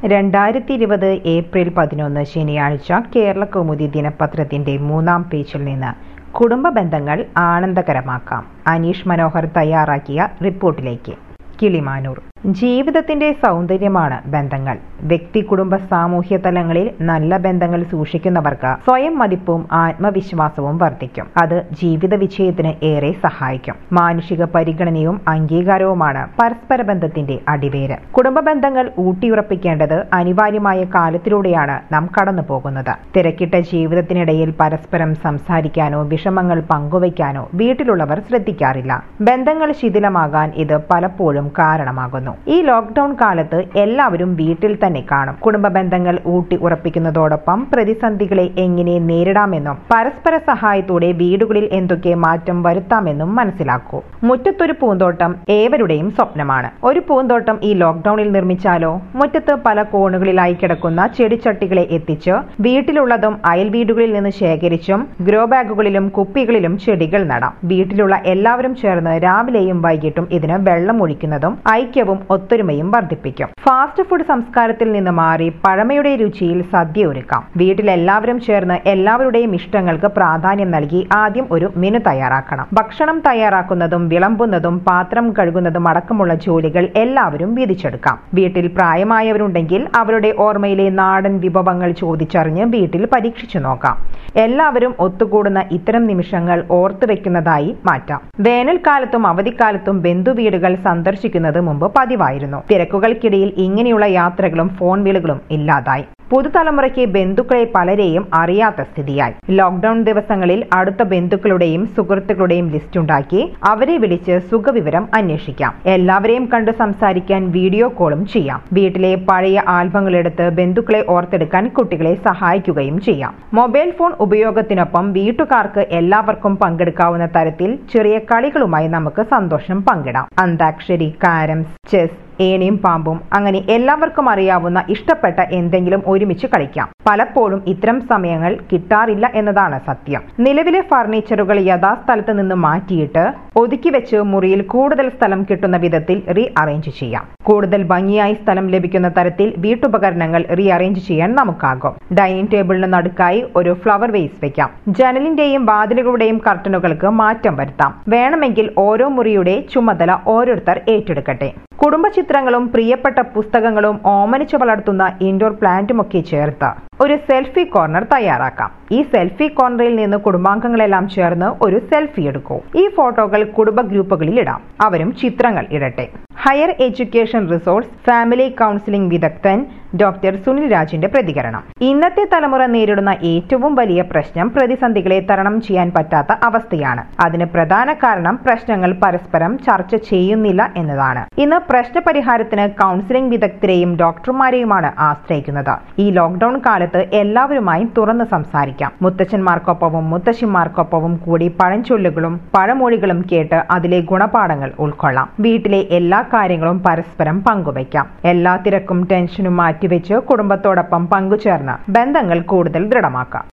രണ്ടായിരത്തി ഇരുപത് ഏപ്രിൽ പതിനൊന്ന് ശനിയാഴ്ച കേരള കൗമുദി ദിനപത്രത്തിന്റെ മൂന്നാം പേജിൽ നിന്ന് കുടുംബ ബന്ധങ്ങൾ ആനന്ദകരമാക്കാം അനീഷ് മനോഹർ തയ്യാറാക്കിയ റിപ്പോർട്ടിലേക്ക് കിളിമാനൂർ ജീവിതത്തിന്റെ സൗന്ദര്യമാണ് ബന്ധങ്ങൾ വ്യക്തി കുടുംബ സാമൂഹ്യ തലങ്ങളിൽ നല്ല ബന്ധങ്ങൾ സൂക്ഷിക്കുന്നവർക്ക് സ്വയം മതിപ്പും ആത്മവിശ്വാസവും വർദ്ധിക്കും അത് ജീവിത വിജയത്തിന് ഏറെ സഹായിക്കും മാനുഷിക പരിഗണനയും അംഗീകാരവുമാണ് പരസ്പര ബന്ധത്തിന്റെ അടിവേര് കുടുംബ ബന്ധങ്ങൾ ഊട്ടിയുറപ്പിക്കേണ്ടത് അനിവാര്യമായ കാലത്തിലൂടെയാണ് നാം കടന്നു പോകുന്നത് തിരക്കിട്ട ജീവിതത്തിനിടയിൽ പരസ്പരം സംസാരിക്കാനോ വിഷമങ്ങൾ പങ്കുവയ്ക്കാനോ വീട്ടിലുള്ളവർ ശ്രദ്ധിക്കാറില്ല ബന്ധങ്ങൾ ശിഥിലമാകാൻ ഇത് പലപ്പോഴും കാരണമാകുന്നു ഈ ലോക്ക്ഡൌൺ കാലത്ത് എല്ലാവരും വീട്ടിൽ തന്നെ കാണും കുടുംബ ബന്ധങ്ങൾ ഊട്ടി ഉറപ്പിക്കുന്നതോടൊപ്പം പ്രതിസന്ധികളെ എങ്ങനെ നേരിടാമെന്നും പരസ്പര സഹായത്തോടെ വീടുകളിൽ എന്തൊക്കെ മാറ്റം വരുത്താമെന്നും മനസ്സിലാക്കൂ മുറ്റത്തൊരു പൂന്തോട്ടം ഏവരുടെയും സ്വപ്നമാണ് ഒരു പൂന്തോട്ടം ഈ ലോക്ക്ഡൌണിൽ നിർമ്മിച്ചാലോ മുറ്റത്ത് പല കോണുകളിലായി കിടക്കുന്ന ചെടിച്ചട്ടികളെ എത്തിച്ച് വീട്ടിലുള്ളതും അയൽ വീടുകളിൽ നിന്ന് ശേഖരിച്ചും ഗ്രോ ബാഗുകളിലും കുപ്പികളിലും ചെടികൾ നടാം വീട്ടിലുള്ള എല്ലാവരും ചേർന്ന് രാവിലെയും വൈകിട്ടും ഇതിന് വെള്ളം ഒഴിക്കുന്നതും ഐക്യവും ഒത്തൊരുമയും വർദ്ധിപ്പിക്കും ഫാസ്റ്റ് ഫുഡ് സംസ്കാരത്തിൽ നിന്ന് മാറി പഴമയുടെ രുചിയിൽ സദ്യ ഒരുക്കാം വീട്ടിൽ എല്ലാവരും ചേർന്ന് എല്ലാവരുടെയും ഇഷ്ടങ്ങൾക്ക് പ്രാധാന്യം നൽകി ആദ്യം ഒരു മെനു തയ്യാറാക്കണം ഭക്ഷണം തയ്യാറാക്കുന്നതും വിളമ്പുന്നതും പാത്രം കഴുകുന്നതും അടക്കമുള്ള ജോലികൾ എല്ലാവരും വീതിച്ചെടുക്കാം വീട്ടിൽ പ്രായമായവരുണ്ടെങ്കിൽ അവരുടെ ഓർമ്മയിലെ നാടൻ വിഭവങ്ങൾ ചോദിച്ചറിഞ്ഞ് വീട്ടിൽ പരീക്ഷിച്ചു നോക്കാം എല്ലാവരും ഒത്തുകൂടുന്ന ഇത്തരം നിമിഷങ്ങൾ ഓർത്തുവെക്കുന്നതായി മാറ്റാം വേനൽക്കാലത്തും അവധിക്കാലത്തും ബന്ധുവീടുകൾ സന്ദർശിക്കുന്നത് മുമ്പ് പതിവായിരുന്നു തിരക്കുകൾക്കിടയിൽ ഇങ്ങനെയുള്ള യാത്രകളും ഫോൺ വിളികളും ഇല്ലാതായി പുതുതലമുറയ്ക്ക് ബന്ധുക്കളെ പലരെയും അറിയാത്ത സ്ഥിതിയായി ലോക്ഡൌൺ ദിവസങ്ങളിൽ അടുത്ത ബന്ധുക്കളുടെയും സുഹൃത്തുക്കളുടെയും ലിസ്റ്റ് ഉണ്ടാക്കി അവരെ വിളിച്ച് സുഖവിവരം അന്വേഷിക്കാം എല്ലാവരെയും കണ്ട് സംസാരിക്കാൻ വീഡിയോ കോളും ചെയ്യാം വീട്ടിലെ പഴയ ആൽബങ്ങൾ എടുത്ത് ബന്ധുക്കളെ ഓർത്തെടുക്കാൻ കുട്ടികളെ സഹായിക്കുകയും ചെയ്യാം മൊബൈൽ ഫോൺ ഉപയോഗത്തിനൊപ്പം വീട്ടുകാർക്ക് എല്ലാവർക്കും പങ്കെടുക്കാവുന്ന തരത്തിൽ ചെറിയ കളികളുമായി നമുക്ക് സന്തോഷം പങ്കിടാം അന്താക്ഷരി കാരംസ് ചെസ് ഏണിയും പാമ്പും അങ്ങനെ എല്ലാവർക്കും അറിയാവുന്ന ഇഷ്ടപ്പെട്ട എന്തെങ്കിലും ഒരുമിച്ച് കളിക്കാം പലപ്പോഴും ഇത്തരം സമയങ്ങൾ കിട്ടാറില്ല എന്നതാണ് സത്യം നിലവിലെ ഫർണിച്ചറുകൾ യഥാസ്ഥലത്ത് നിന്ന് മാറ്റിയിട്ട് ഒതുക്കി വെച്ച് മുറിയിൽ കൂടുതൽ സ്ഥലം കിട്ടുന്ന വിധത്തിൽ റീ അറേഞ്ച് ചെയ്യാം കൂടുതൽ ഭംഗിയായി സ്ഥലം ലഭിക്കുന്ന തരത്തിൽ വീട്ടുപകരണങ്ങൾ റീ അറേഞ്ച് ചെയ്യാൻ നമുക്കാകും ഡൈനിങ് ടേബിളിന് നടുക്കായി ഒരു ഫ്ലവർ വേസ് വെക്കാം ജനലിന്റെയും വാതിലുകളുടെയും കർട്ടനുകൾക്ക് മാറ്റം വരുത്താം വേണമെങ്കിൽ ഓരോ മുറിയുടെ ചുമതല ഓരോരുത്തർ ഏറ്റെടുക്കട്ടെ കുടുംബ ചിത്രങ്ങളും പ്രിയപ്പെട്ട പുസ്തകങ്ങളും ഓമനിച്ചു വളർത്തുന്ന ഇൻഡോർ പ്ലാന്റുമൊക്കെ ചേർത്ത് ഒരു സെൽഫി കോർണർ തയ്യാറാക്കാം ഈ സെൽഫി കോർണറിൽ നിന്ന് കുടുംബാംഗങ്ങളെല്ലാം ചേർന്ന് ഒരു സെൽഫി എടുക്കൂ ഈ ഫോട്ടോകൾ കുടുംബ ഗ്രൂപ്പുകളിൽ ഇടാം അവരും ചിത്രങ്ങൾ ഇടട്ടെ higher education resource family counselling വിദഗ്ധൻ ഡോക്ടർ സുനിൽ രാജിന്റെ പ്രതികരണം ഇന്നത്തെ തലമുറ നേരിടുന്ന ഏറ്റവും വലിയ പ്രശ്നം പ്രതിസന്ധികളെ തരണം ചെയ്യാൻ പറ്റാത്ത അവസ്ഥയാണ് അതിന് പ്രധാന കാരണം പ്രശ്നങ്ങൾ പരസ്പരം ചർച്ച ചെയ്യുന്നില്ല എന്നതാണ് ഇന്ന് പ്രശ്നപരിഹാരത്തിന് കൗൺസിലിംഗ് വിദഗ്ധരെയും ഡോക്ടർമാരെയുമാണ് ആശ്രയിക്കുന്നത് ഈ ലോക്ഡൌൺ കാലത്ത് എല്ലാവരുമായും തുറന്ന് സംസാരിക്കാം മുത്തച്ഛന്മാർക്കൊപ്പവും മുത്തശ്ശിമാർക്കൊപ്പവും കൂടി പഴഞ്ചൊല്ലുകളും പഴമൊഴികളും കേട്ട് അതിലെ ഗുണപാഠങ്ങൾ ഉൾക്കൊള്ളാം വീട്ടിലെ എല്ലാ കാര്യങ്ങളും പരസ്പരം പങ്കുവയ്ക്കാം എല്ലാ തിരക്കും ടെൻഷനും മാറ്റിവെച്ച് കുടുംബത്തോടൊപ്പം പങ്കുചേർന്ന് ബന്ധങ്ങൾ കൂടുതൽ ദൃഢമാക്കാം